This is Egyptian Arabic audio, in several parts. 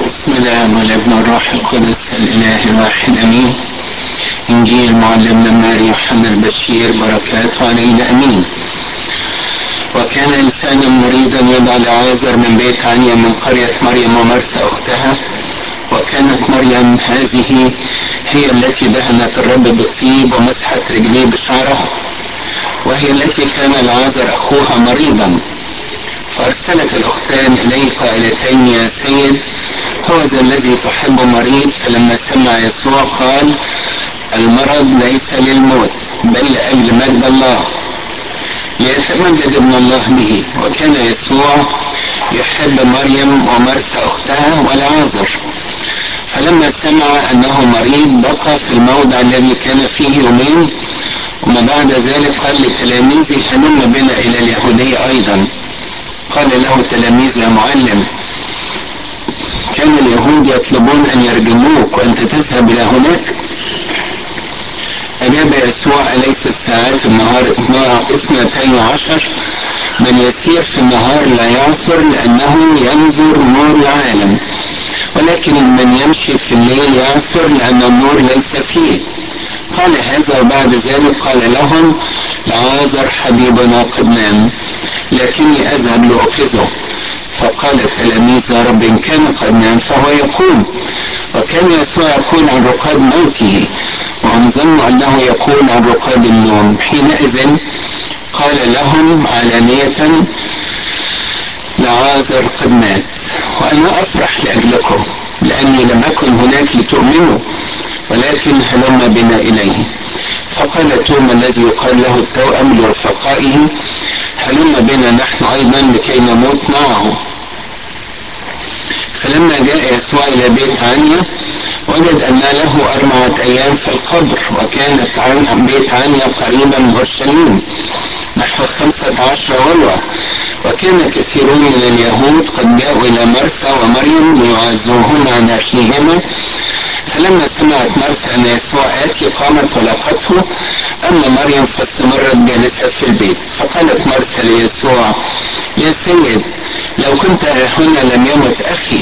بسم الله والابن والروح القدس الاله الواحد امين انجيل معلمنا ماري يوحنا البشير بركاته علينا امين وكان انسانا مريدا يدعى لعازر من بيت عنيا من قريه مريم ومرسى اختها وكانت مريم هذه هي التي دهنت الرب بالطيب ومسحت رجليه بشعرها وهي التي كان العازر اخوها مريضا فارسلت الاختان اليه قائلتين يا سيد هو ذا الذي تحب مريض فلما سمع يسوع قال المرض ليس للموت بل لاجل مجد الله ليتمجد ابن الله به وكان يسوع يحب مريم ومرثى اختها والعازر فلما سمع انه مريض بقى في الموضع الذي كان فيه يومين وما بعد ذلك قال لتلاميذه هلم بنا الى اليهوديه ايضا قال له تلاميذ يا معلم كان اليهود يطلبون ان يرجموك وانت تذهب الى هناك اجاب يسوع اليس الساعات النهار اثنتي عشر من يسير في النهار لا يعثر لانه ينظر نور العالم ولكن من يمشي في الليل يعثر لان النور ليس فيه قال هذا وبعد ذلك قال لهم لعازر حبيبنا قد نام لكني اذهب لاوقظه فقال التلاميذ يا رب ان كان قد نام فهو يقوم وكان يسوع يقول عن رقاد موته وهم ظنوا انه يقول عن رقاد النوم حينئذ قال لهم علانية لعازر قد مات وانا افرح لاجلكم لاني لم اكن هناك لتؤمنوا ولكن هلم بنا اليه فقال توما الذي يقال له التوأم لرفقائه هلم بنا نحن ايضا لكي نموت معه فلما جاء يسوع الى بيت عنيا وجد ان له اربعه ايام في القبر وكانت عن بيت عنيا قريبا من اورشليم نحو خمسة عشر غلوة وكان كثيرون من اليهود قد جاءوا إلى مرثى ومريم ليعزوهن عن أخيهما فلما سمعت مرثى أن يسوع آتي قامت ولقته أما مريم فاستمرت جالسة في البيت فقالت مرثى ليسوع يا سيد لو كنت هنا لم يمت أخي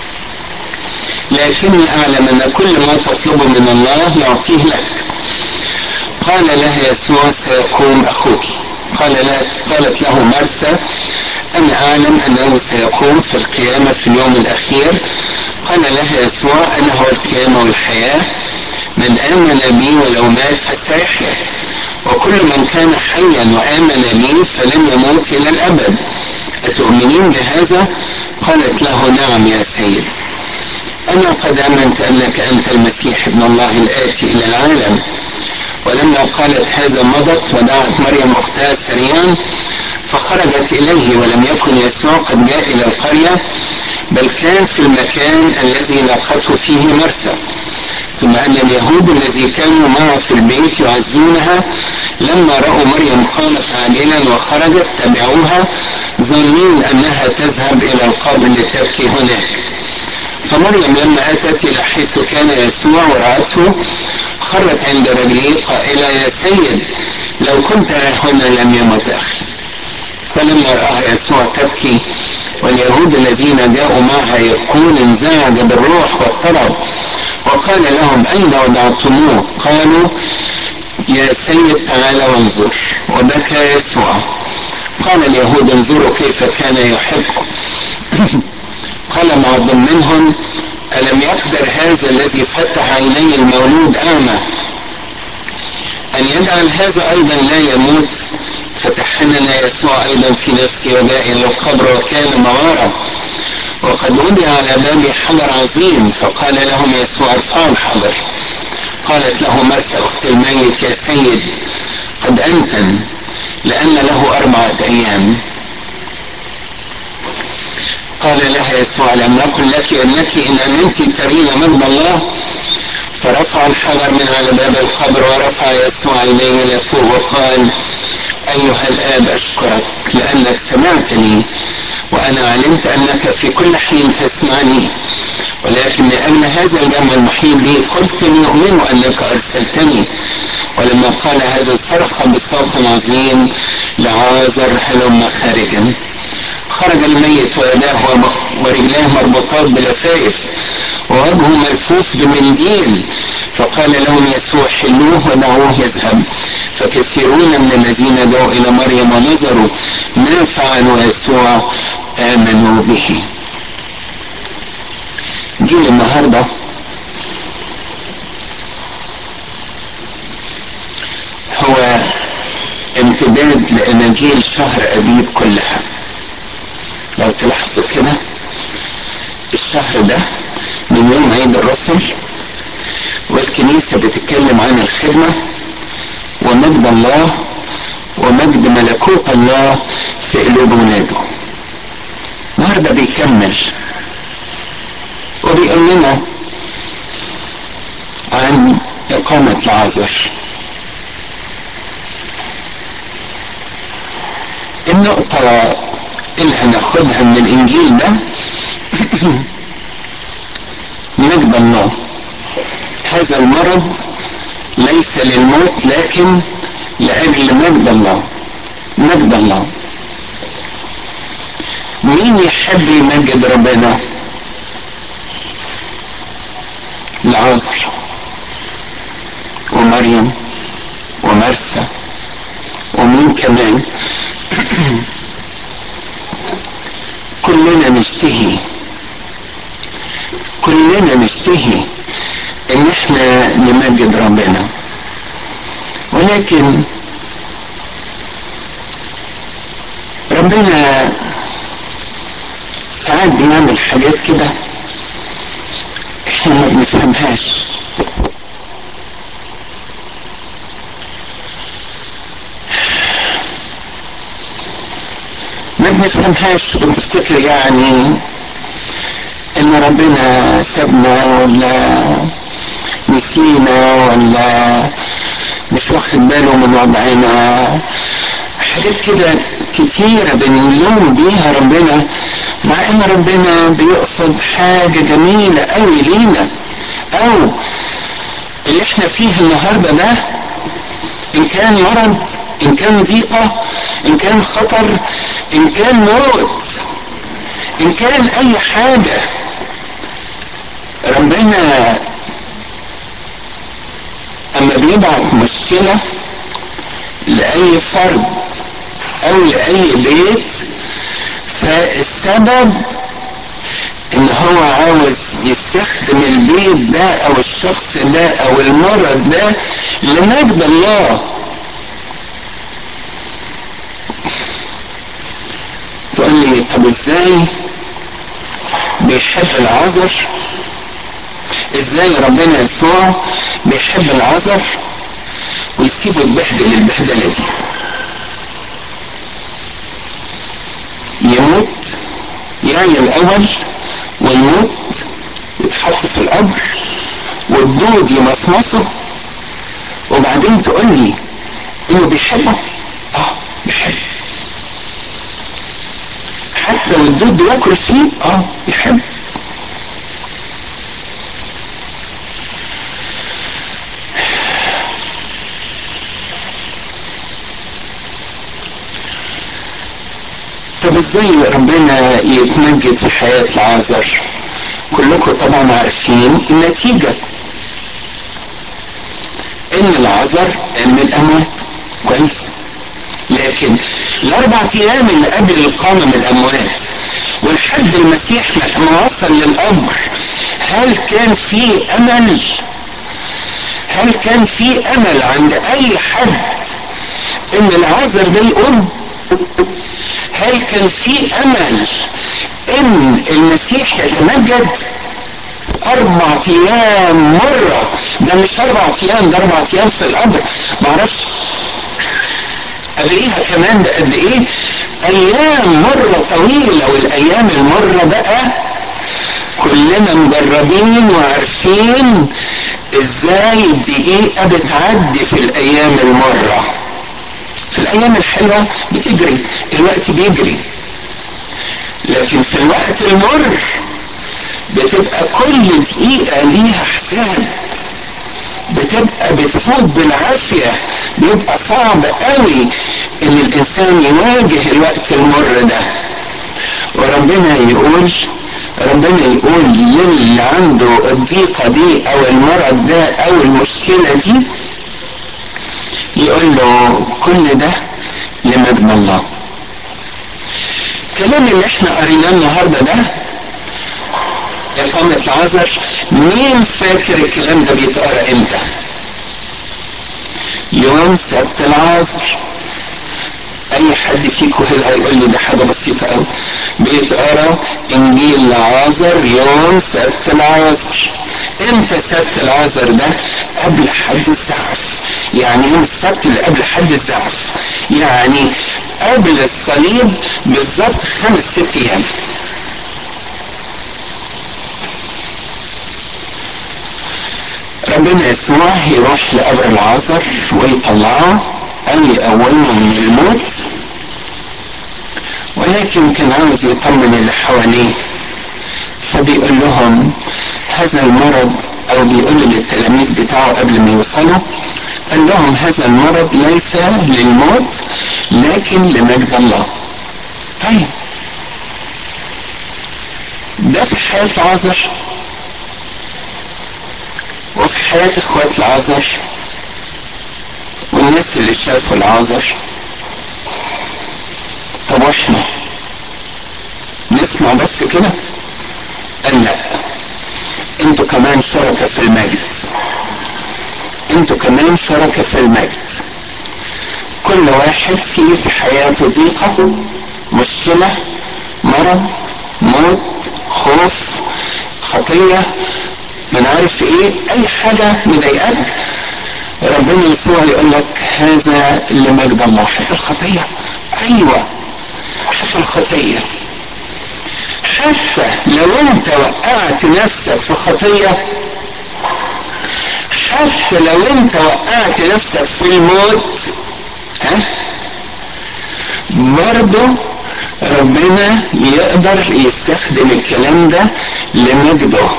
لكني أعلم أن كل ما تطلبه من الله يعطيه لك قال لها يسوع سيقوم أخوك قال لا قالت له مرثى أنا أعلم أنه سيقوم في القيامة في اليوم الأخير قال لها يسوع أنا هو القيامة والحياة من آمن بي ولو مات فسيحيا وكل من كان حيا وآمن بي فلن يموت إلى الأبد أتؤمنين بهذا؟ قالت له نعم يا سيد أنا قد آمنت أنك أنت المسيح ابن الله الآتي إلى العالم ولما قالت هذا مضت ودعت مريم اختها سريعا فخرجت اليه ولم يكن يسوع قد جاء الى القريه بل كان في المكان الذي لاقته فيه مرثى ثم ان اليهود الذي كانوا معه في البيت يعزونها لما راوا مريم قامت عاجلا وخرجت تبعوها ظنين انها تذهب الى القبر لتبكي هناك فمريم لما اتت الى حيث كان يسوع وراته خرت عند رجليه قائلة يا سيد لو كنت هنا لم يمت أخي فلما رآها يسوع تبكي واليهود الذين جاءوا معها يبكون انزعج بالروح واضطرب وقال لهم أين وضعتموه قالوا يا سيد تعال وانظر وبكى يسوع قال اليهود انظروا كيف كان يحب قال بعض منهم ألم يقدر هذا الذي فتح عيني المولود أعمى أن يجعل هذا أيضا لا يموت فتحنن يسوع أيضا في نفسه وجاء إلى القبر وكان موارا وقد وضع على باب حجر عظيم فقال لهم يسوع ارفعوا الحجر قالت له مرثى أخت الميت يا سيد قد أنتن لأن له أربعة أيام قال لها يسوع لم نقل لك انك ان امنت ترين مجد الله فرفع الحجر من على باب القبر ورفع يسوع عينيه الى فوق وقال ايها الاب اشكرك لانك سمعتني وانا علمت انك في كل حين تسمعني ولكن لاجل هذا الجمع المحيط بي قلت ليؤمنوا انك ارسلتني ولما قال هذا صرخ بصوت عظيم لعازر هلم خارجا خرج الميت ويداه ورجلاه مربوطات بلفائف ووجهه ملفوف بمنديل فقال لهم يسوع حلوه ودعوه يذهب فكثيرون من الذين جاءوا الى مريم ونظروا ما فعلوا يسوع امنوا به جيل النهارده هو امتداد لاناجيل شهر ابيب كلها لو تلاحظوا كده الشهر ده من يوم عيد الرسل والكنيسة بتتكلم عن الخدمة ومجد الله ومجد ملكوت الله في قلوب ولاده النهارده بيكمل وبيقول لنا عن إقامة العذر النقطة اللي هناخدها من الإنجيل ده مجد الله هذا المرض ليس للموت لكن لأجل مجد الله مجد الله مين يحب يمجد ربنا العازر ومريم ومرسى ومين كمان كلنا نشتهي كلنا نشتهي ان احنا نمجد ربنا ولكن ربنا ساعات بيعمل حاجات كده احنا ما بنفهمهاش ما بنفهمهاش وتفتكر يعني ان ربنا سابنا ولا نسينا ولا مش واخد باله من وضعنا حاجات كده كتيرة بنلوم بيها ربنا مع ان ربنا بيقصد حاجة جميلة قوي لينا او اللي احنا فيه النهاردة ده ان كان مرض ان كان ضيقة ان كان خطر ان كان موت ان كان اي حاجة ربنا اما بيبعت مشكلة لأي فرد أو لأي بيت فالسبب إن هو عاوز يستخدم البيت ده أو الشخص ده أو المرض ده لمجد الله تقول لي طب ازاي بيحب العذر ازاي ربنا يسوع بيحب العذر ويسيبه يتبهدل البهدله دي يموت يعي الاول ويموت يتحط في القبر والدود يمصمصه وبعدين تقول لي انه بيحبه اه بيحب حتى لو الدود بياكل فيه اه بيحب طب ازاي ربنا يتمجد في حياة العازر كلكم طبعا عارفين النتيجة ان العذر من الاموات كويس لكن الاربع ايام اللي قبل القامة من الاموات ولحد المسيح ما وصل للقبر هل كان في امل هل كان في امل عند اي حد ان العذر ده يقوم هل كان في امل ان المسيح يتمجد اربع ايام مرة ده مش اربع ايام ده اربع ايام في القبر معرفش قبليها كمان ده قد ايه ايام مرة طويلة والايام المرة بقى كلنا مجربين وعارفين ازاي الدقيقة بتعدي في الايام المرة في الايام الحلوة بتجري الوقت بيجري لكن في الوقت المر بتبقى كل دقيقة ليها حساب بتبقى بتفوت بالعافية بيبقى صعب قوي ان الانسان يواجه الوقت المر ده وربنا يقول ربنا يقول للي عنده الضيقة دي او المرض ده او المشكلة دي يقول له كل ده لمجد الله الكلام اللي احنا قريناه النهارده ده إقامة العذر مين فاكر الكلام ده بيتقرا امتى؟ يوم سبت العصر اي حد فيكم هنا هيقول لي ده حاجه بسيطه قوي بيتقرا انجيل العازر يوم سبت العصر امتى سبت العازر ده قبل حد الزعف يعني يوم السبت اللي قبل حد الزعف يعني قبل الصليب بالظبط خمس ست ايام ربنا يسوع يروح لقبر العازر ويطلعه او يقومه من الموت ولكن كان عاوز يطمن اللي حواليه فبيقول لهم هذا المرض او بيقول للتلاميذ بتاعه قبل ما يوصلوا قال لهم هذا المرض ليس للموت لكن لمجد الله طيب ده في حياة العذر وفي حياة اخوات العذر والناس اللي شافوا العذر طب واحنا نسمع بس كده قال لا انتوا كمان شركة في المجد انتوا كمان شركة في المجد كل واحد فيه في حياته ضيقة مشكلة مرض موت خوف خطية من عارف ايه اي حاجة مضايقاك ربنا يسوع يقول لك هذا لمجد الله حتى الخطية ايوه حتى الخطية حتى لو انت وقعت نفسك في خطية حتى لو انت وقعت نفسك في الموت ها برضه ربنا يقدر يستخدم الكلام ده لمجده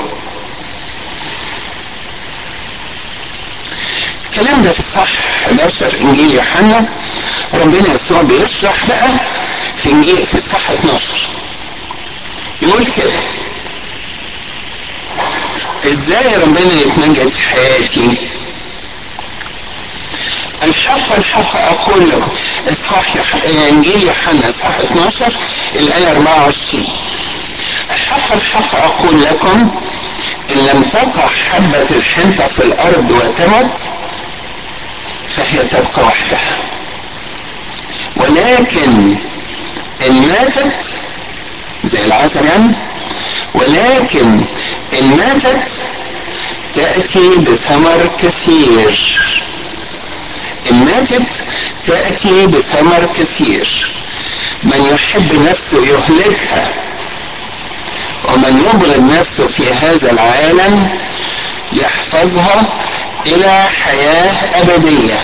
الكلام ده في الصح 11 انجيل يوحنا ربنا يسوع بيشرح بقى في انجيل في الصح 12 يقول كده ازاي ربنا يتمجد في حياتي الحق الحق اقول لكم اصحاح انجيل يوحنا اصحاح 12 الايه 24 الحق الحق اقول لكم ان لم تقع حبه الحنطه في الارض وتمت فهي تبقى وحدها ولكن ان ماتت زي العسل يعني ولكن ان ماتت تأتي بثمر كثير إن ماتت تأتي بثمر كثير من يحب نفسه يهلكها ومن يبغض نفسه في هذا العالم يحفظها إلى حياة أبدية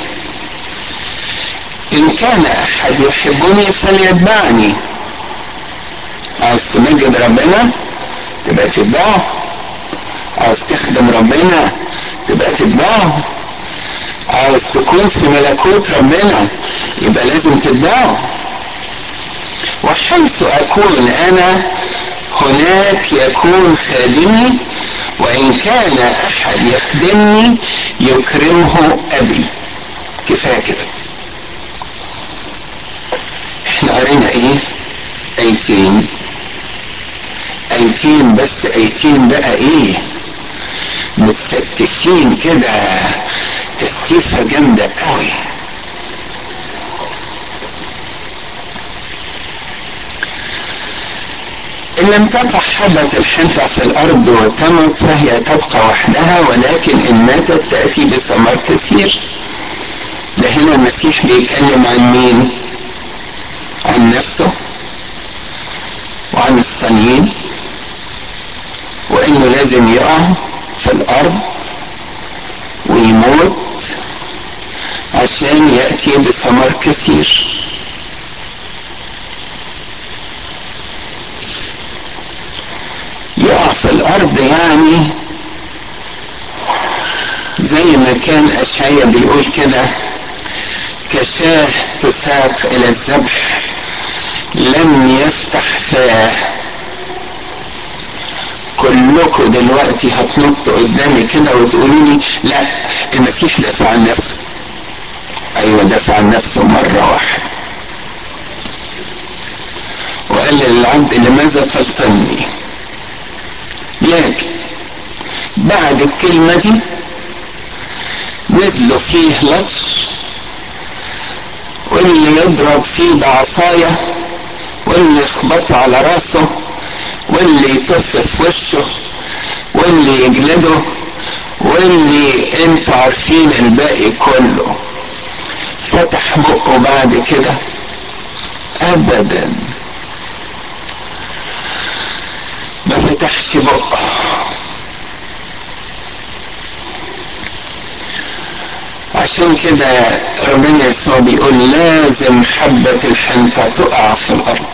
إن كان أحد يحبني فليتبعني عاوز تمجد ربنا تبقى تتبعه عاوز تخدم ربنا تبقى تتبعه عاوز تكون في ملكوت ربنا يبقى لازم تتبعه وحيث أكون أنا هناك يكون خادمي وإن كان أحد يخدمني يكرمه أبي كفاية كده احنا قرينا ايه ايتين ايتين بس ايتين بقى ايه متستفين كده تستيفة جامدة قوي إن لم تقع حبة الحنطة في الأرض وتمت فهي تبقى وحدها ولكن إن ماتت تأتي بثمر كثير ده هنا المسيح بيتكلم عن مين؟ عن نفسه وعن الصليب وإنه لازم يقع في الأرض ويموت عشان يأتي بثمر كثير يقع في الأرض يعني زي ما كان أشعيا بيقول كده كشاه تساق إلى الذبح لم يفتح فاه كلكم دلوقتي هتنطوا قدامي كده وتقولوا لي لا المسيح دافع عن نفسه ايوه دافع عن نفسه مره واحده وقال للعبد لماذا تلطمني لكن بعد الكلمة دي نزلوا فيه لطش واللي يضرب فيه بعصاية واللي يخبطه على راسه واللي يتف في وشه واللي يجلده واللي انتوا عارفين الباقي كله فتح بقه بعد كده ابدا ما فتحش بقه عشان كده ربنا يسوع بيقول لازم حبة الحنطة تقع في الأرض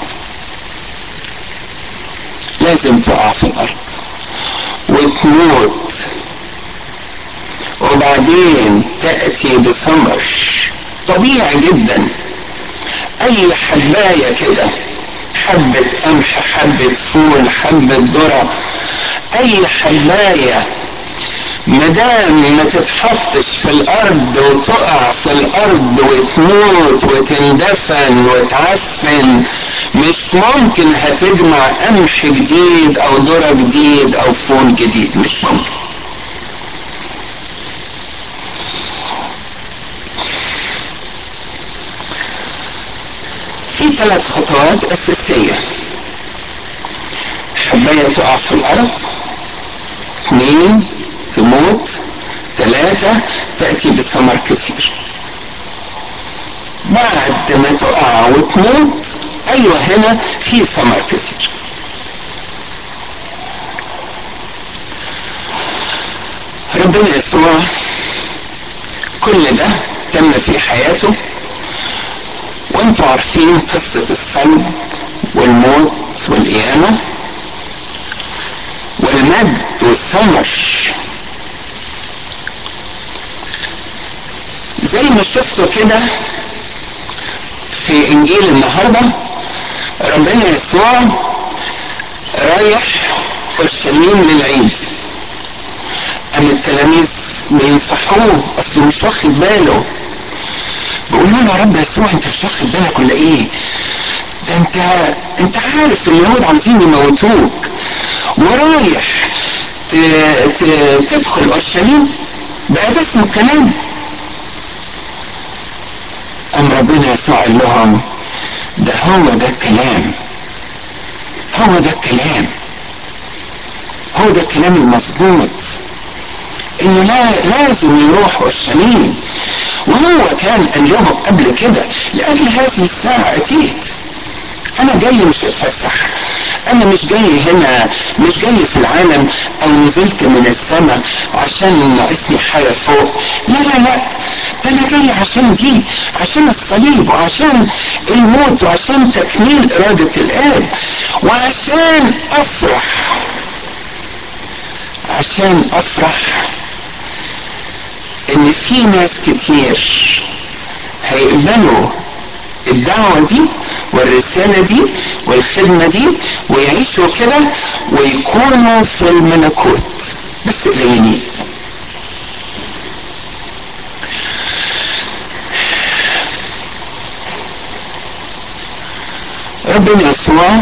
لازم تقع في الأرض وتموت وبعدين تأتي بثمر طبيعي جدا أي حباية كده حبة قمح حبة فول حبة ذرة أي حباية مدام ما تتحطش في الارض وتقع في الارض وتموت وتندفن وتعفن مش ممكن هتجمع قمح جديد او ذره جديد او فول جديد مش ممكن في ثلاث خطوات اساسيه حبايه تقع في الارض اثنين تموت ثلاثة تأتي بثمر كثير بعد ما تقع وتموت أيوة هنا في ثمر كثير ربنا يسوع كل ده تم في حياته وانتوا عارفين قصة الصلب والموت والقيامة والمجد والثمر زي ما شفتوا كده في انجيل النهارده ربنا يسوع رايح اورشليم للعيد قام التلاميذ بينصحوه اصله مش واخد باله بيقولوا له يا رب يسوع انت مش واخد بالك ولا ايه؟ ده انت انت عارف اليهود عاوزين يموتوك ورايح ت... ت... تدخل اورشليم بقى ده اسمه كلام قام ربنا يسوع قال لهم ده هو ده الكلام هو ده الكلام هو ده الكلام المظبوط انه لا لازم يروح اورشليم وهو كان قال لهم قبل كده لاجل هذه الساعه اتيت انا جاي مش اتفسح انا مش جاي هنا مش جاي في العالم او نزلت من السماء عشان ناقصني حاجه فوق لا لا لا ده انا جاي عشان دي عشان الصليب وعشان الموت وعشان تكميل اراده الاب وعشان افرح عشان افرح ان في ناس كتير هيقبلوا الدعوة دي والرسالة دي والخدمة دي ويعيشوا كده ويكونوا في الملكوت بس قليلين ربنا يسوع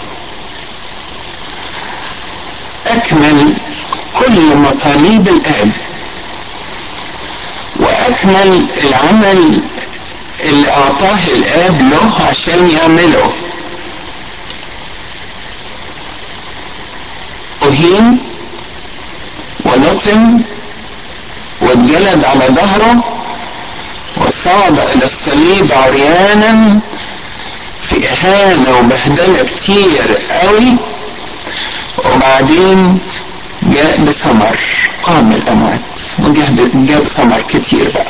أكمل كل مطالب الآب وأكمل العمل اللي أعطاه الآب له عشان يعمله أهين ونطم واتجلد على ظهره وصعد إلى الصليب عريانا في إهانة وبهدلة كتير قوي وبعدين جاء بثمر قام الأموات وجاب ثمر كتير بقى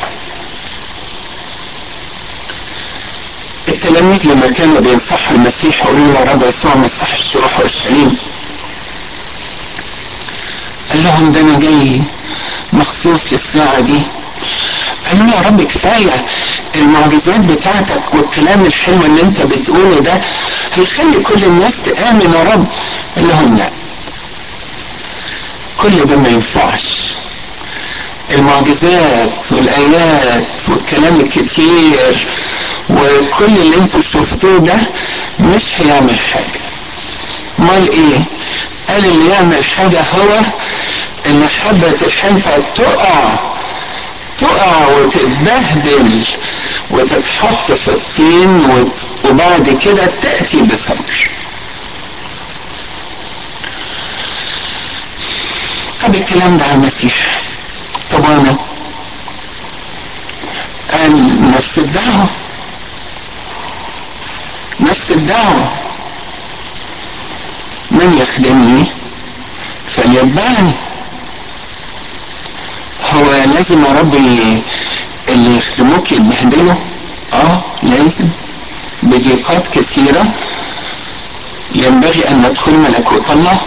التلاميذ لما كانوا بينصحوا المسيح يقولوا له يا رب يسوع ما يصحش تروح اورشليم قال لهم ده انا جاي مخصوص للساعه دي قالوا له يا رب كفايه المعجزات بتاعتك والكلام الحلو اللي انت بتقوله ده هيخلي كل الناس تآمن يا رب قال لهم لا كل ده ما ينفعش المعجزات والآيات والكلام الكتير وكل اللي انتوا شفتوه ده مش هيعمل حاجة امال ايه قال اللي يعمل حاجة هو ان حبة الحنطة تقع تقع وتتبهدل وتتحط في الطين وبعد كده تأتي بثمر طب الكلام ده عن المسيح طب انا قال نفس الدعوة نفس الدعوة من يخدمني فليتبعني هو لازم يا ربي اللي يخدموك يتبهدلوا اه لازم بضيقات كثيرة ينبغي ان ندخل ملكوت الله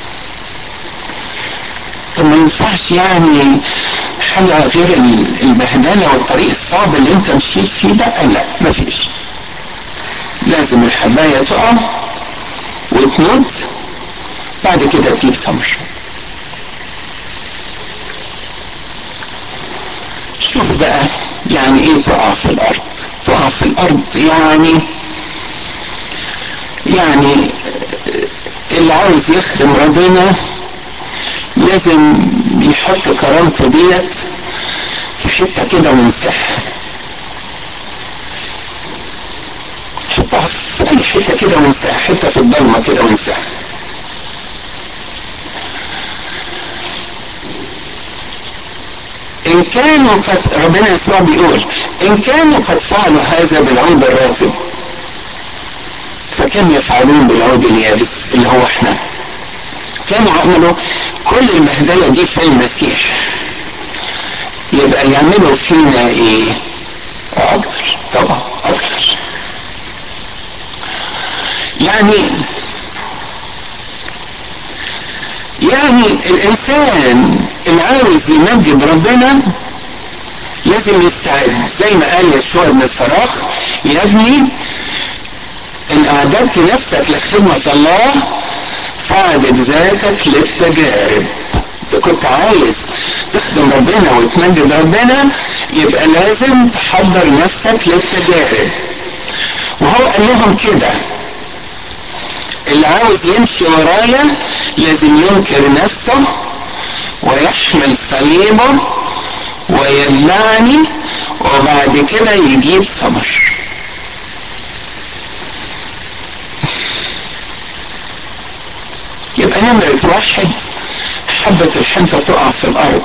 طب ما ينفعش يعني حاجة غير البهدلة والطريق الصعب اللي انت مشيت فيه ده لا مفيش لازم الحباية تقع وتموت بعد كده تجيب ثمر شوف بقى يعني ايه تقع في الارض تقع في الارض يعني يعني اللي عاوز يخدم ربنا لازم يحط كرامته ديت في حته كده وينساها حطها في اي حته كده وينساها حته في الضلمه كده وينساها إن كانوا قد ربنا يسوع بيقول إن كانوا قد فعلوا هذا بالعود الراتب فكم يفعلون بالعود اليابس اللي هو احنا كانوا عملوا كل البهدلة دي في المسيح يبقى يعملوا فينا ايه اكتر طبعا اكتر يعني يعني الانسان اللي عاوز يمجد ربنا لازم يستعد زي ما قال يشوع بن صراخ يا ابني ان اعددت نفسك لخدمة الله فاعدد ذاتك للتجارب اذا كنت عايز تخدم ربنا وتمجد ربنا يبقى لازم تحضر نفسك للتجارب وهو قال لهم كده اللي عاوز يمشي ورايا لازم ينكر نفسه ويحمل صليبه ويتبعني وبعد كده يجيب ثمر يبقى نمرة واحد حبة الحنطة تقع في الأرض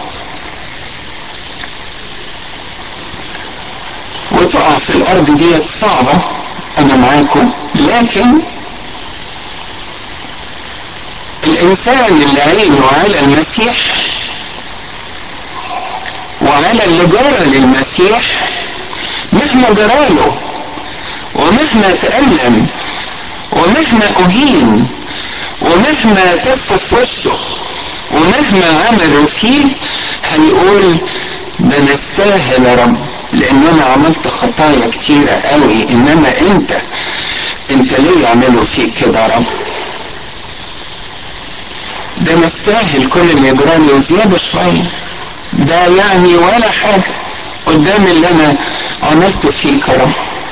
وتقع في الأرض ديت صعبة أنا معاكم لكن الإنسان اللي عينه على المسيح وعلى اللي جرى للمسيح مهما جراله ومهما تألم ومهما أهين ومهما تف في وشه ومهما عملوا فيه هيقول ده انا استاهل يا رب لان انا عملت خطايا كتيرة قوي انما انت انت ليه يعملوا فيك كده يا رب ده انا استاهل كل اللي يجرالي وزيادة شوية ده يعني ولا حاجة قدام اللي انا عملته فيك يا رب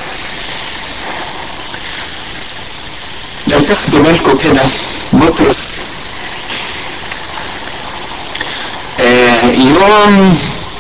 لو تاخدوا بالكم كده بطرس آه يوم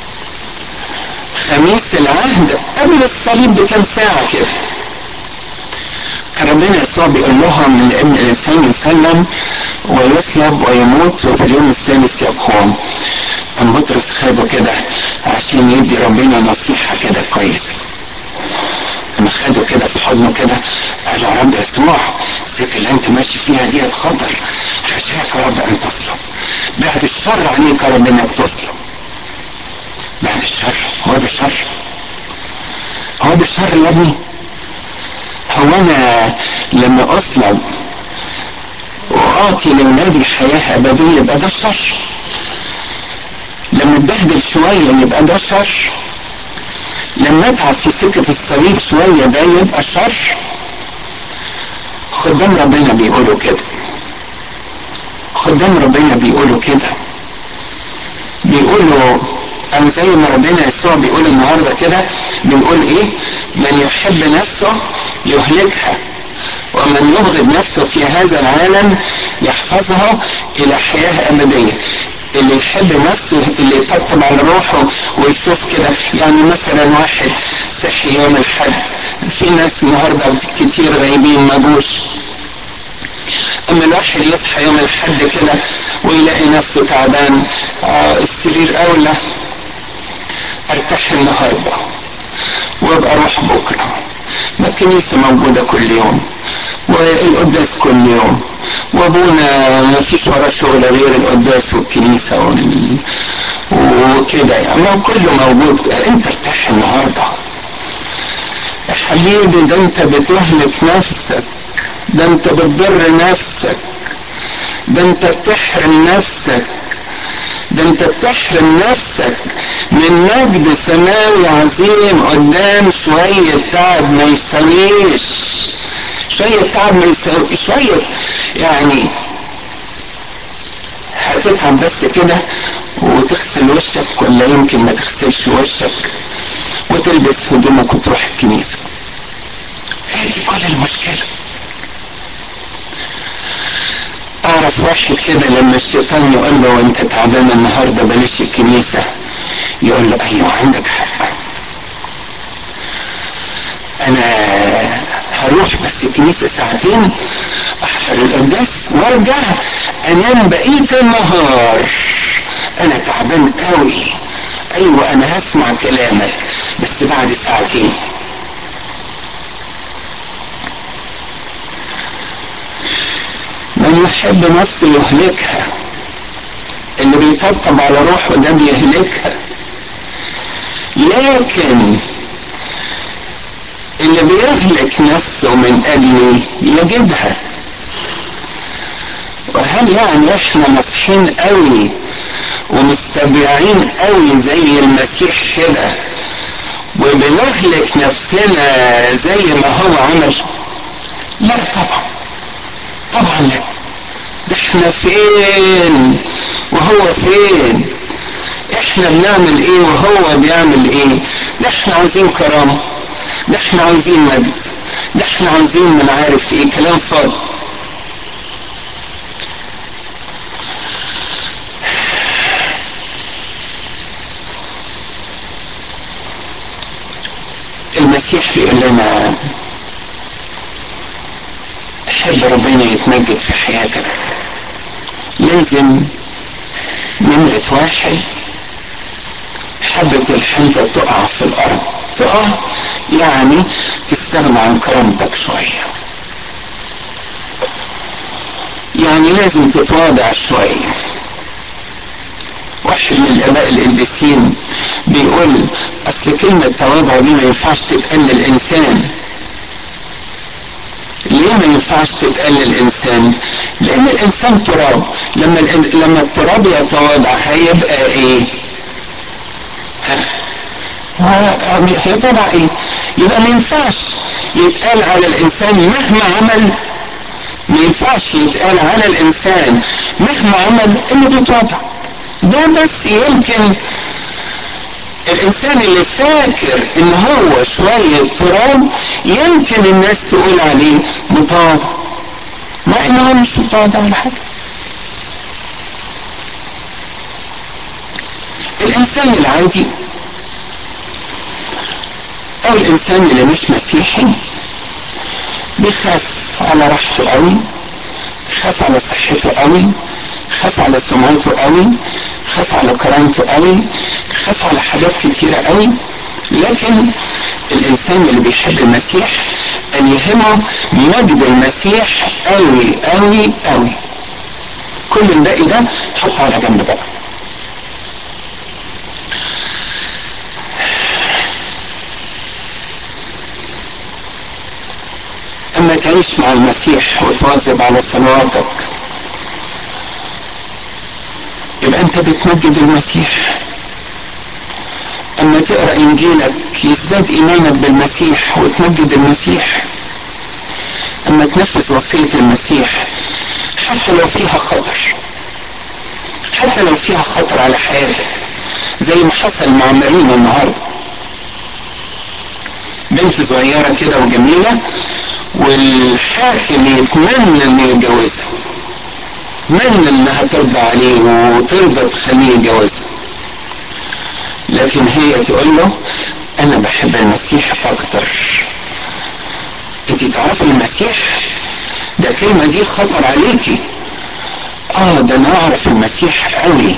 خميس العهد قبل الصليب بكام ساعة كده كان ربنا يسوع بيقول لهم ان ابن الانسان يسلم ويصلب ويموت وفي اليوم الثالث يقوم قام بطرس خده كده عشان يدي ربنا نصيحة كده كويس لما خده كده في حضنه كده قال له يا رب يسوع السكه اللي انت ماشي فيها دي خطر حاشاك يا رب ان تصلب بعد الشر عليك يا رب انك تصلب بعد الشر هو ده شر هو ده شر يا ابني هو انا لما اصلب واعطي لاولادي حياه ابديه يبقى ده شر لما اتبهدل شويه يبقى ده شر لما اتعب في سكة الصليب شوية ده يبقى شر خدام ربنا بيقولوا كده خدام ربنا بيقولوا كده بيقولوا او زي ما ربنا يسوع بيقول النهارده كده بنقول ايه من يحب نفسه يهلكها ومن يبغض نفسه في هذا العالم يحفظها الى حياه ابديه اللي يحب نفسه اللي يطبطب على روحه ويشوف كده يعني مثلا واحد صحي يوم الحد في ناس النهارده كتير غايبين ما جوش اما الواحد يصحى يوم الحد كده ويلاقي نفسه تعبان آه السرير اولى ارتاح النهارده وابقى اروح بكره ما الكنيسه موجوده كل يوم والقداس كل يوم وابونا ما فيش وراه شغل غير القداس والكنيسه وال... وكده يعني ما كله موجود انت ارتاح النهارده يا حبيبي ده انت بتهلك نفسك ده انت بتضر نفسك ده انت بتحرم نفسك ده انت بتحرم نفسك من مجد سماوي عظيم قدام شوية تعب ما يساويش شوية تعب ما يساوي شوية يعني هتتعب بس كده وتغسل وشك ولا يمكن ما تغسلش وشك وتلبس هدومك وتروح الكنيسة هي دي كل المشكلة اعرف واحد كده لما الشيطان يقول له وانت تعبان النهارده بلاش الكنيسه يقول له ايوه عندك حق انا هروح بس الكنيسه ساعتين احضر القداس وارجع انام بقيه النهار انا تعبان قوي ايوه انا هسمع كلامك بس بعد ساعتين من يحب نفسه يهلكها اللي بيطبطب على روحه ده بيهلكها لكن اللي بيهلك نفسه من اجلي يجدها وهل يعني احنا ناصحين قوي ومستبيعين قوي زي المسيح كده وبنهلك نفسنا زي ما هو عمل لا طبعا طبعا لا ده احنا فين وهو فين احنا بنعمل ايه وهو بيعمل ايه ده احنا عاوزين كرامة ده احنا عاوزين مجد ده احنا عاوزين من عارف ايه كلام فاضي المسيح بيقول لنا تحب ربنا يتمجد في حياتك لازم نمرة واحد حبة الحنطة تقع في الأرض تقع يعني تستغنى عن كرامتك شوية يعني لازم تتواضع شوية واحد من الآباء القديسين بيقول أصل كلمة تواضع دي ما ينفعش تتقال للإنسان ليه ما ينفعش تتقال للإنسان؟ لأن الإنسان تراب لما لما التراب يتواضع هيبقى إيه؟ هيطلع ايه يبقى ما ينفعش يتقال على الانسان مهما عمل ما ينفعش يتقال على الانسان مهما عمل انه بيتواضع ده بس يمكن الانسان اللي فاكر ان هو شوية تراب يمكن الناس تقول عليه متواضع مع انه هو مش متواضع ولا حاجة الانسان العادي او الانسان اللي مش مسيحي بيخاف على راحته قوي خاف على صحته قوي خاف على سمعته قوي خاف على كرامته قوي خاف على حاجات كتيرة قوي لكن الانسان اللي بيحب المسيح ان يهمه مجد المسيح قوي قوي قوي كل الباقي ده حطه على جنب بقى اما تعيش مع المسيح وتواظب على صلواتك يبقى انت بتمجد المسيح اما تقرا انجيلك يزداد ايمانك بالمسيح وتمجد المسيح اما تنفذ وصية المسيح حتى لو فيها خطر حتى لو فيها خطر على حياتك زي ما حصل مع مارينا النهارده بنت صغيرة كده وجميلة والحاكم يتمنى انه يتجوزها يتمنى انها ترضى عليه وترضى تخليه يتجوزها لكن هي تقول له انا بحب المسيح اكتر انت تعرفي المسيح ده الكلمة دي خطر عليكي اه ده انا اعرف المسيح قوي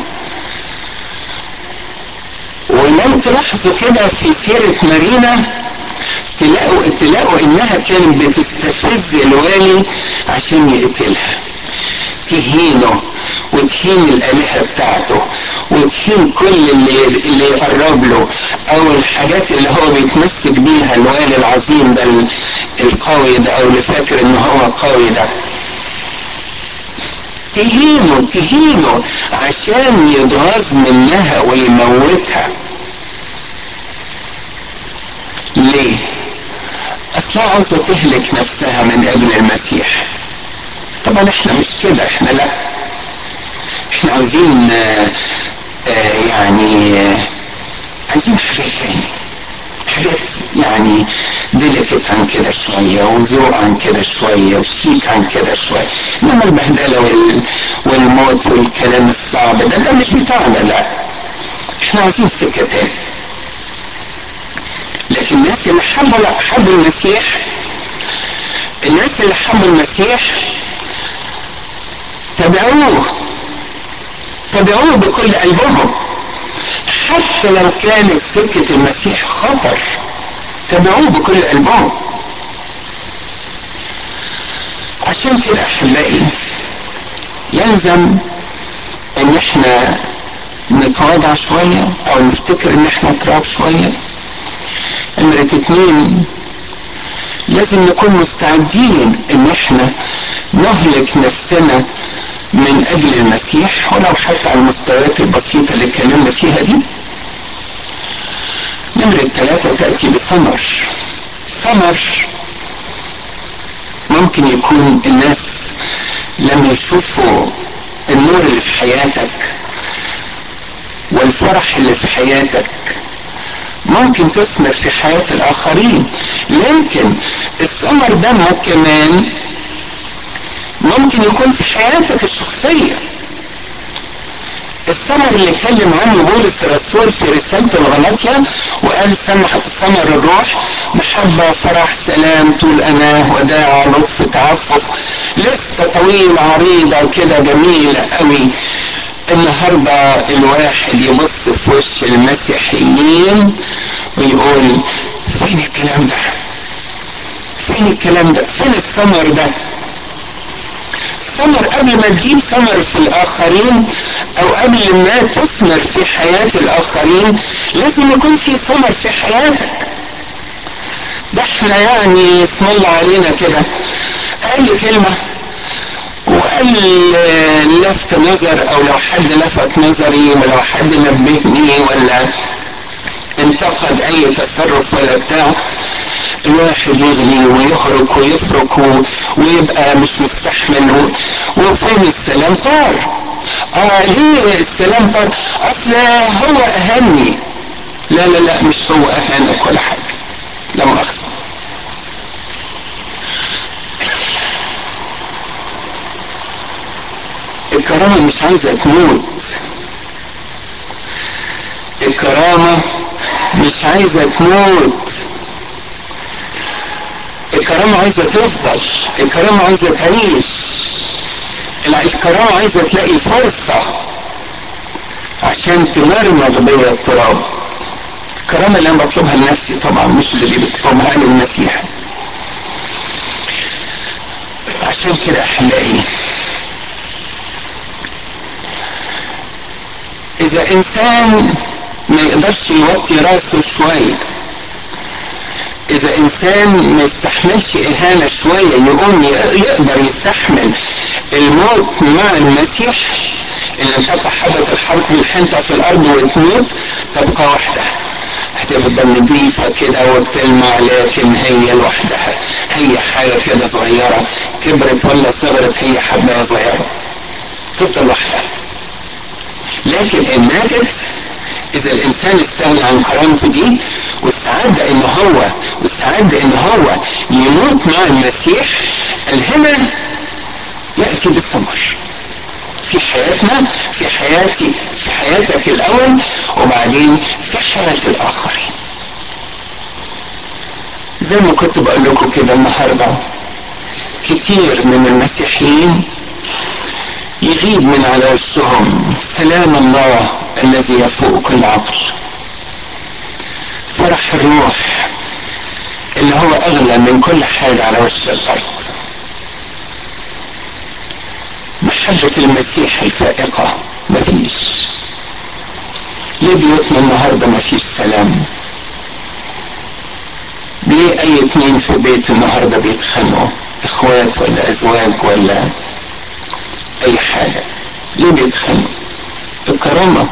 ولو تلاحظوا كده في سيرة مارينا تلاقوا تلاقوا انها كانت بتستفز الوالي عشان يقتلها تهينه وتهين الآلهة بتاعته وتهين كل اللي اللي يقرب له أو الحاجات اللي هو بيتمسك بيها الوالي العظيم ده القوي ده أو اللي فاكر إن هو قوي ده تهينه تهينه عشان يتغاظ منها ويموتها ليه؟ أصلا عاوزة تهلك نفسها من أجل المسيح طبعا احنا مش كده احنا لا احنا عاوزين آه آه يعني آه عايزين حاجات تاني حاجات يعني ديليكت عن كده شوية وذوق عن كده شوية وشيك عن كده شوية انما البهدلة وال... والموت والكلام الصعب ده ده مش بتاعنا لا احنا عايزين سكة تاني لكن الناس اللي حبوا لا حبوا المسيح الناس اللي حبوا المسيح تبعوه تبعوه بكل قلبهم حتى لو كانت سكة المسيح خطر تبعوه بكل قلبهم عشان كده احبائي يلزم ان احنا نتواضع شوية او نفتكر ان احنا تراب شوية نمرة اتنين لازم نكون مستعدين ان احنا نهلك نفسنا من اجل المسيح ولو حتى على المستويات البسيطة اللي اتكلمنا فيها دي نمرة ثلاثة تأتي بثمر ثمر ممكن يكون الناس لما يشوفوا النور اللي في حياتك والفرح اللي في حياتك ممكن تثمر في حياة الآخرين لكن الثمر ده كمان ممكن يكون في حياتك الشخصية الثمر اللي اتكلم عنه بولس الرسول في رسالته الغلاطية وقال ثمر الروح محبة فرح سلام طول أناه وداع لطف تعفف لسه طويلة عريضة كده جميلة قوي النهاردة الواحد يبص في وش المسيحيين ويقول فين الكلام ده فين الكلام ده فين الثمر ده ثمر قبل ما تجيب ثمر في الآخرين أو قبل ما تثمر في حياة الآخرين لازم يكون في ثمر في حياتك ده احنا يعني اسم الله علينا كده أقل كلمة وقال لفت نظر او لو حد لفت نظري ولو حد نبهني ولا انتقد اي تصرف ولا بتاع الواحد يغلي ويخرج ويفرك ويبقى مش مستحمل وفين السلام طار اه ليه السلام طار اصل هو اهاني لا لا لا مش هو اهانك ولا حاجه لا مؤاخذه الكرامة مش عايزة تموت الكرامة مش عايزة تموت الكرامة عايزة تفضل الكرامة عايزة تعيش الكرامة عايزة تلاقي فرصة عشان تمرمغ بيا التراب الكرامة اللي انا بطلبها لنفسي طبعا مش اللي بيطلبها للمسيح عشان كده احبائي اذا انسان ما يقدرش يوطي راسه شوية اذا انسان ما يستحملش اهانة شوية يقوم يقدر يستحمل الموت مع المسيح ان تقع حبة الحرب من حنطة في الارض وتموت تبقى واحدة هتفضل نظيفة كده وبتلمع لكن هي لوحدها هي حاجة كده صغيرة كبرت ولا صغرت هي حباية صغيرة تفضل لوحدها لكن الناتج اذا الانسان استغنى عن كرامته دي واستعد ان هو واستعد ان هو يموت مع المسيح هنا ياتي بالثمر في حياتنا في حياتي في حياتك الاول وبعدين في حياه الاخرين زي ما كنت بقول لكم كده النهارده كتير من المسيحيين يغيب من على وشهم سلام الله الذي يفوق كل عقل فرح الروح اللي هو اغلى من كل حاجه على وش الارض محبة المسيح الفائقة مفيش ليه بيوتنا النهاردة مفيش سلام ليه اي اتنين في بيت النهاردة بيتخانقوا اخوات ولا ازواج ولا اي حاجة ليه بيتخانقوا الكرامة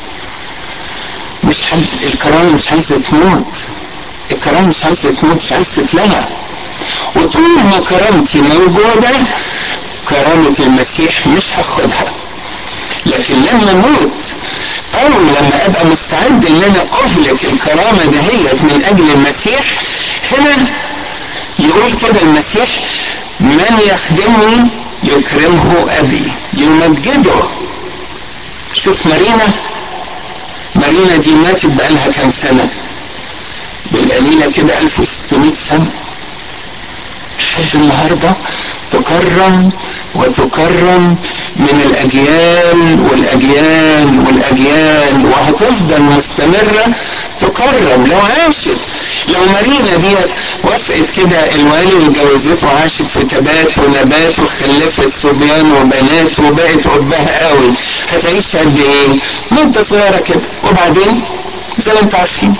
مش حد الكرامة مش عايزة تموت الكرامة مش عايزة تموت مش عايزة تتلغى وطول ما كرامتي موجودة كرامة المسيح مش هاخدها لكن لما اموت او لما ابقى مستعد ان انا اهلك الكرامة دهيت من اجل المسيح هنا يقول كده المسيح من يخدمني يكرمه ابي يمجده شوف مارينا مارينا دي ماتت بقالها كام سنة بالقليلة كده 1600 سنة لحد النهارده تكرم وتكرم من الاجيال والاجيال والاجيال وهتفضل مستمره تكرم لو عاشت لو مارينا ديت وافقت كده الوالي وجوزته وعاشت في تبات ونبات وخلفت صبيان وبنات وبقت قبها قوي هتعيش قد ايه؟ مده صغيره كده وبعدين زي ما انتم عارفين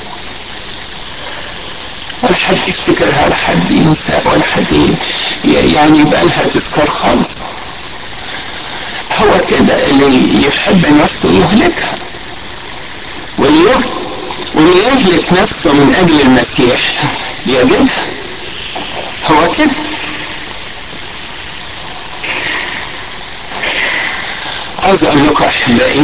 ولا حد يفتكرها ولا حد ينساها ولا حد يعني يبقى لها تذكار خالص هو كده اللي يحب نفسه يهلكها واللي واللي يهلك نفسه من اجل المسيح يجدها هو كده عايز اقول لكم احبائي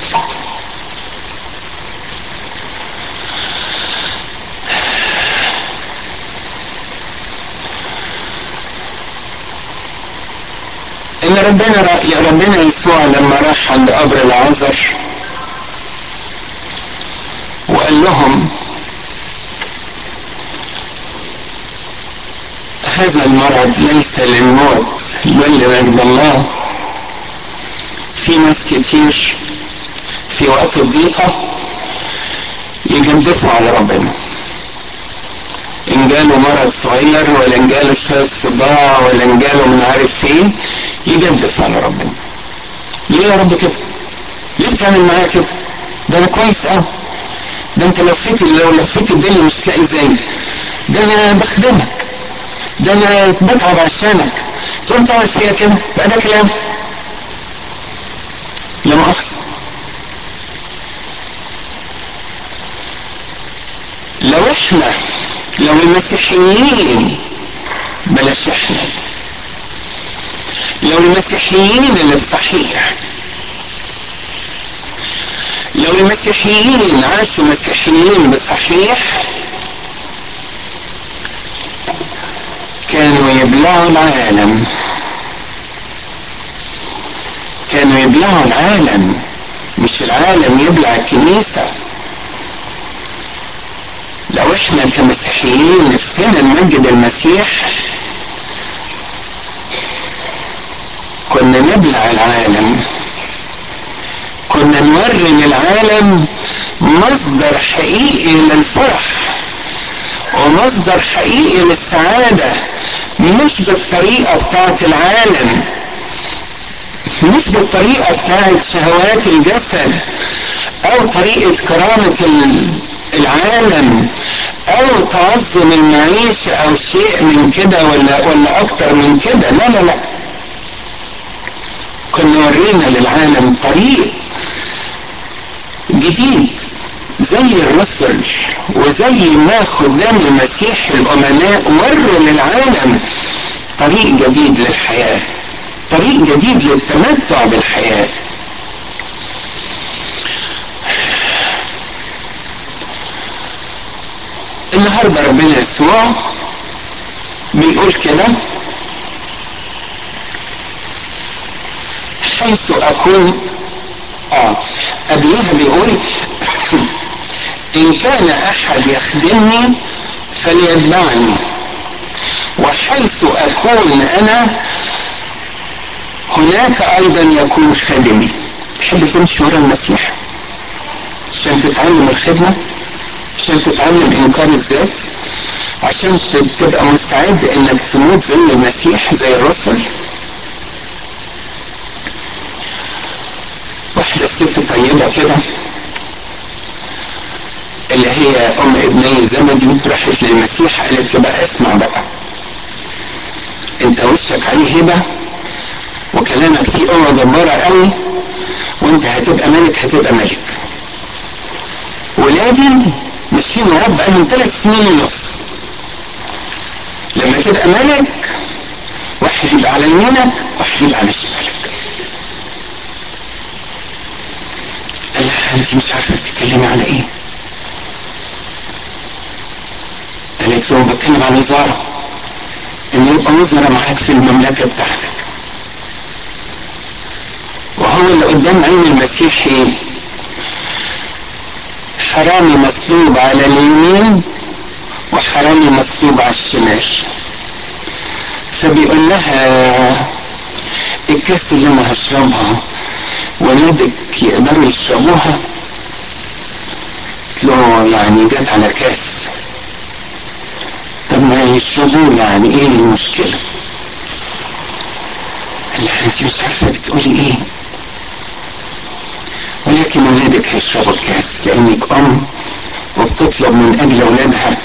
ان ربنا يا ربنا يسوع لما راح عند قبر العازر وقال لهم هذا المرض ليس للموت بل لمجد الله في ناس كتير في وقت الضيقة يجدفوا على ربنا ان جاله مرض صغير ولا ان جاله شويه صداع ولا ان جاله من عارف فين يجدف على ربنا ليه يا رب كده ليه بتعمل معايا كده ده انا كويس قوي ده انت لفيت لو لفيت الدنيا مش تلاقي زيي ده انا بخدمك ده انا بتعب عشانك تقوم تعمل فيا كده بقى ده كلام لا مؤاخذة لو احنا لو المسيحيين بلاش احنا لو المسيحيين اللي بصحيح لو المسيحيين عاشوا مسيحيين بصحيح كانوا يبلعوا العالم كانوا يبلعوا العالم مش العالم يبلع الكنيسه لو احنا كمسيحيين نفسنا نمجد المسيح كنا نبلع العالم كنا نوري للعالم مصدر حقيقي للفرح ومصدر حقيقي للسعادة مش بالطريقة بتاعت العالم مش بالطريقة بتاعت شهوات الجسد او طريقة كرامة العالم او تعظم المعيشة او شيء من كده ولا ولا اكتر من كده لا لا لا كنا ورينا للعالم طريق جديد زي الرسل وزي ما خدام المسيح الأمناء وروا للعالم طريق جديد للحياة طريق جديد للتمتع بالحياة النهارده ربنا يسوع بيقول كده حيث اكون اه قبليها بيقول ان كان احد يخدمني فليتبعني وحيث اكون انا هناك ايضا يكون خادمي تحب تمشي ورا المسيح عشان تتعلم الخدمه عشان تتعلم انكار الذات عشان تبقى مستعد انك تموت زي المسيح زي الرسل واحدة ست طيبة كده اللي هي ام ابني زبدي راحت للمسيح قالت له بقى اسمع بقى انت وشك عليه هبة وكلامك فيه قوة جبارة قوي وانت هتبقى ملك هتبقى ملك ولادي ماشيين وراك بقالهم ثلاث سنين ونص لما تبقى ملك واحد يبقى على يمينك واحد يبقى على شمالك قال لها انت مش عارفه بتتكلمي على ايه قالت له بتكلم عن وزاره ان يبقى وزراء معاك في المملكه بتاعتك وهو اللي قدام عين المسيح ايه حرامي مصلوب على اليمين وحرامي مصلوب على الشمال فبيقول لها الكاس اللي انا هشربها ولادك يقدروا يشربوها قلت له يعني جت على كاس طب ما يشربوه يعني ايه المشكلة قال لها انت مش عارفة بتقولي ايه ولكن ولادك هيشربوا الكاس لانك ام وبتطلب من اجل اولادها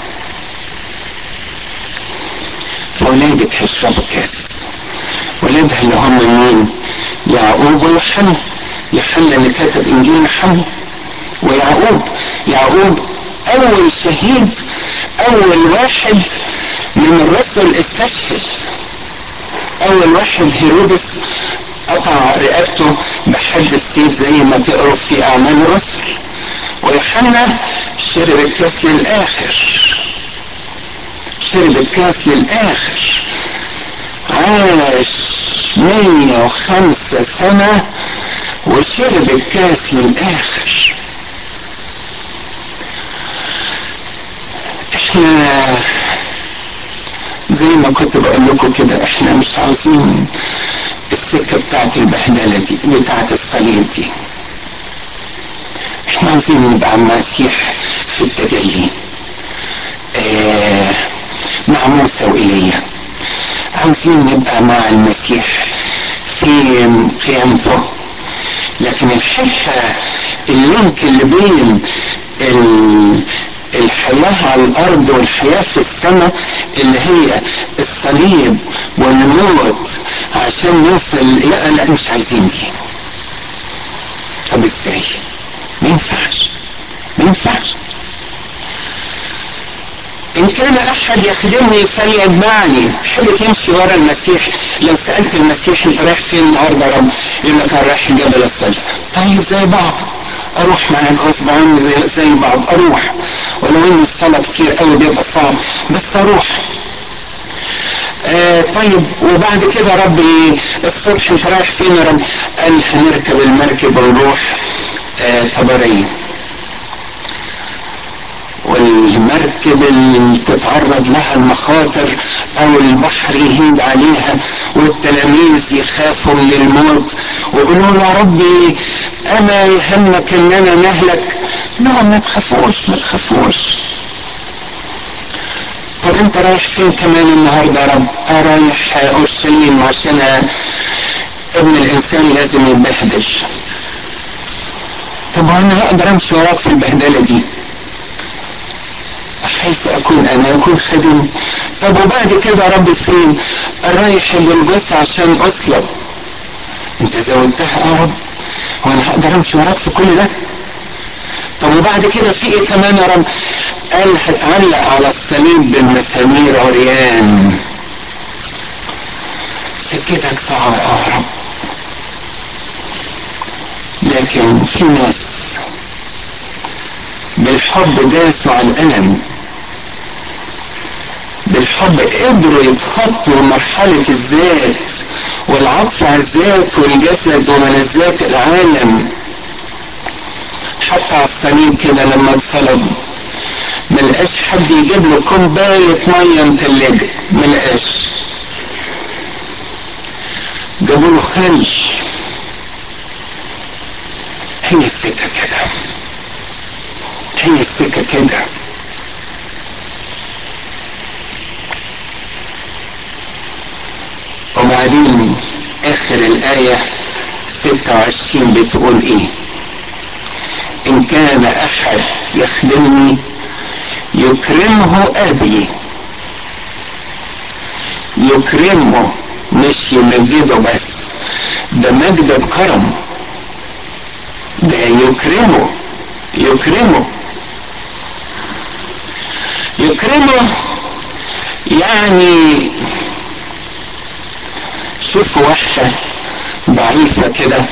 فاولادك هيشربوا الكاس ولادها اللي هم مين يعقوب ويوحنا يوحنا اللي كتب انجيل محمد ويعقوب يعقوب اول شهيد اول واحد من الرسل استشهد اول واحد هيرودس قطع رقبته بحد السيف زي ما تقروا في اعمال الرسل ويوحنا شرب الكاس للاخر شرب الكاس للاخر عاش مية وخمسة سنة وشرب الكاس للآخر احنا زي ما كنت بقول لكم كده احنا مش عاوزين السكة بتاعت البهدلة دي بتاعت الصليب دي احنا عاوزين نبقى المسيح في التجلي اه مع موسى وإيليا عاوزين نبقى مع المسيح في قيامته لكن الحته اللينك اللي بين الحياة على الأرض والحياة في السماء اللي هي الصليب والموت عشان نوصل لا لا مش عايزين دي طب ازاي؟ ما ينفعش ما ينفعش إن كان أحد يخدمني فليتبعني تحب تمشي ورا المسيح لو سألت المسيح أنت رايح فين النهارده يا رب؟ يقول لك أنا رايح جبل الصلب طيب زي بعض أروح معاك غصب عني زي, زي بعض أروح ولو إن الصلاة كتير قوي بيبقى صعب بس أروح آه طيب وبعد كده يا رب الصبح انت رايح فين يا رب؟ قال هنركب المركب ونروح آه طبريه والمركب اللي تتعرض لها المخاطر او البحر يهيج عليها والتلاميذ يخافوا من الموت ويقولوا له يا ربي اما يهمك اننا نهلك لا ما تخافوش ما تخافوش طب انت رايح فين كمان النهارده يا رب؟ انا رايح اورشليم عشان ابن الانسان لازم يتبهدل طب وانا هقدر امشي وراك في البهدله دي حيث اكون انا يكون خادم طب وبعد كده يا رب فين رايح الجلجثة عشان اصلب انت زودتها يا رب وانا هقدر امشي وراك في كل ده طب وبعد كده في ايه كمان يا رب قال هتعلق على الصليب بالمسامير عريان سكتك صعبة يا رب لكن في ناس بالحب داسوا على الألم بالحب قدروا يتخطوا مرحلة الذات والعطف على الذات والجسد وملذات العالم حتى على الصليب كده لما اتصلب ملقاش حد يجيب له كوباية مية متلجة ملقاش جابوا له خل هي السكة كده هي السكة كده وبعدين اخر الاية 26 بتقول ايه ان كان احد يخدمني يكرمه ابي يكرمه مش يمجده بس ده مجد بكرم ده يكرمه يكرمه يكرمه يعني شوفوا واحدة ضعيفة كده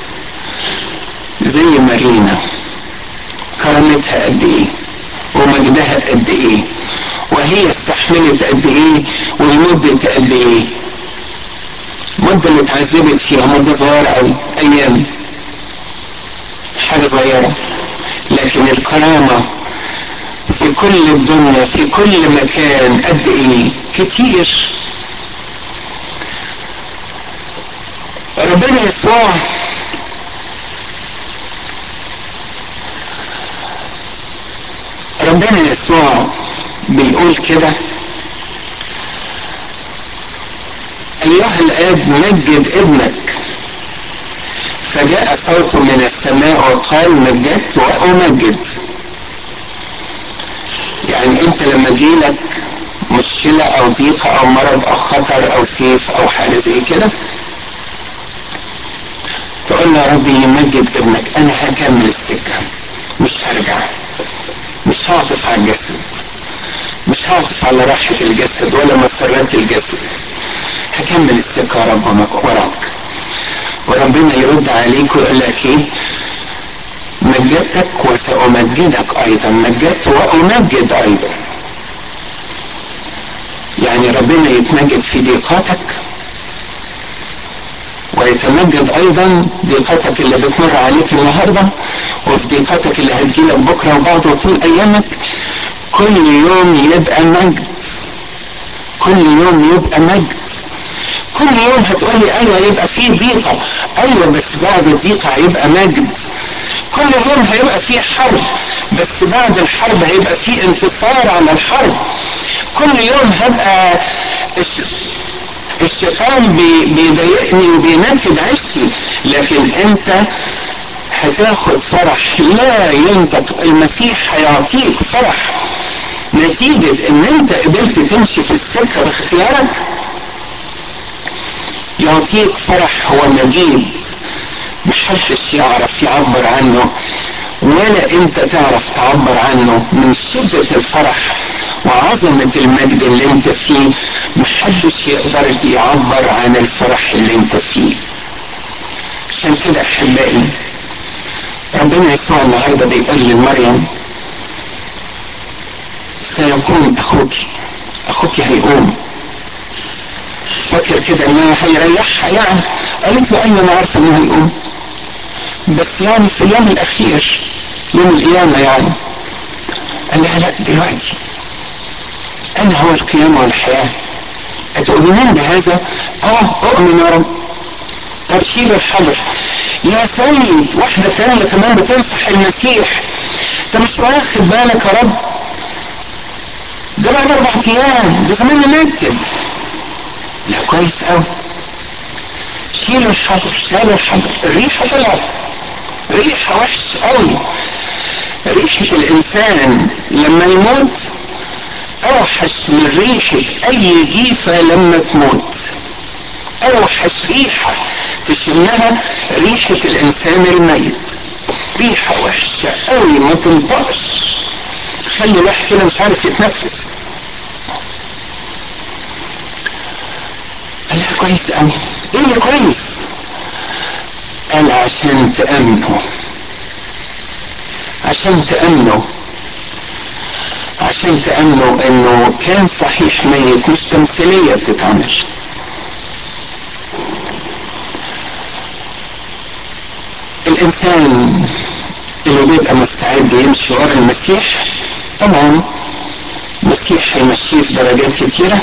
زي مارينا كرمتها قد ايه ومجدها قد ايه وهي استحملت قد ايه والمدة قد ايه المدة اللي اتعذبت فيها مدة صغيرة قوي ايام حاجة صغيرة لكن الكرامة في كل الدنيا في كل مكان قد ايه كتير ربنا يسوع ربنا يسوع بيقول كده ايها الاب مجد ابنك فجاء صوت من السماء وقال مجدت وامجد يعني انت لما تجيلك مشكلة او ضيقة او مرض او خطر او سيف او حاجة زي كده تقول له يا ربي يمجد ابنك انا هكمل السكة مش هرجع مش هعطف على الجسد مش هعطف على راحة الجسد ولا مسرات الجسد هكمل السكة يا رب وراك وربنا يرد عليك ويقول لك ايه مجدتك وسأمجدك أيضا مجدت وأمجد أيضا يعني ربنا يتمجد في ضيقاتك ويتمجد أيضا ضيقاتك اللي بتمر عليك النهاردة وفي ضيقاتك اللي هتجيلك بكرة وبعد وطول أيامك كل يوم يبقى مجد كل يوم يبقى مجد كل يوم هتقولي ايوه يبقى في ضيقه ايوه بس بعد الضيقه هيبقى مجد كل يوم هيبقى في حرب بس بعد الحرب هيبقى في انتصار على الحرب كل يوم هبقى الشيطان بي بيضايقني وبينكد عشتي لكن انت هتاخد فرح لا ينطق المسيح هيعطيك فرح نتيجة ان انت قدرت تمشي في السكة باختيارك يعطيك فرح هو مجيد محدش يعرف يعبر عنه ولا انت تعرف تعبر عنه من شدة الفرح وعظمة المجد اللي انت فيه محدش يقدر يعبر عن الفرح اللي انت فيه عشان كده احبائي ربنا يسوع النهارده بيقول لمريم سيقوم اخوك اخوك هيقوم فاكر كده انها هيريحها يعني قالت له ايوه انا عارفه انه هيقوم بس يعني في اليوم الاخير يوم القيامه يعني قال لها لا دلوقتي انا هو القيامه والحياه اتؤمنون بهذا اه اؤمن يا رب طب شيل الحجر يا سيد واحده تانية كمان بتنصح المسيح انت مش واخد بالك يا رب ده بعد اربع ايام ده زمان نكتب لا كويس قوي شيلوا الحجر شالوا الحجر الريحه طلعت ريحه وحش قوي ريحه الانسان لما يموت اوحش من ريحه اي جيفه لما تموت اوحش ريحه تشمها ريحه الانسان الميت ريحة وحشة قوي ما تنطقش تخلي الواحد كده مش عارف يتنفس قال لها كويس قوي ايه اللي كويس قال عشان تأمنوا عشان تأمنوا عشان تأمنوا انه كان صحيح ميت مش تمثيلية بتتعمل الانسان اللي بيبقى مستعد يمشي ورا المسيح طبعا المسيح هيمشيه في درجات كتيرة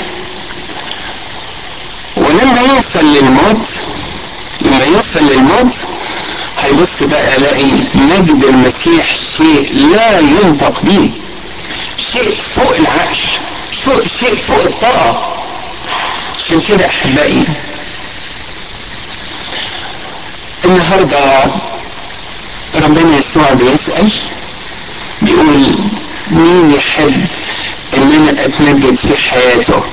ولما يوصل للموت لما يوصل للموت هيبص بقى الاقي مجد المسيح شيء لا ينطق به شيء فوق العقل شيء فوق الطاقة عشان كده احبائي النهارده ربنا يسوع بيسأل بيقول مين يحب ان انا اتمجد في حياته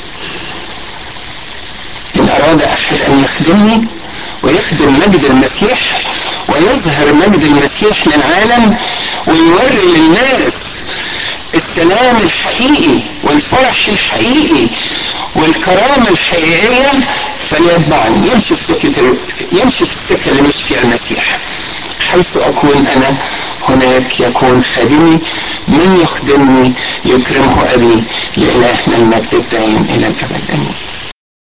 ان اراد احد ان يخدمني ويخدم مجد المسيح ويظهر مجد المسيح للعالم ويوري للناس السلام الحقيقي والفرح الحقيقي والكرامة الحقيقية فليتبعني يمشي في سكة يمشي في السكة اللي مشي فيها المسيح حيث أكون أنا هناك يكون خادمي من يخدمني يكرمه أبي لإلهنا المجد الدائم إلى الأبد آمين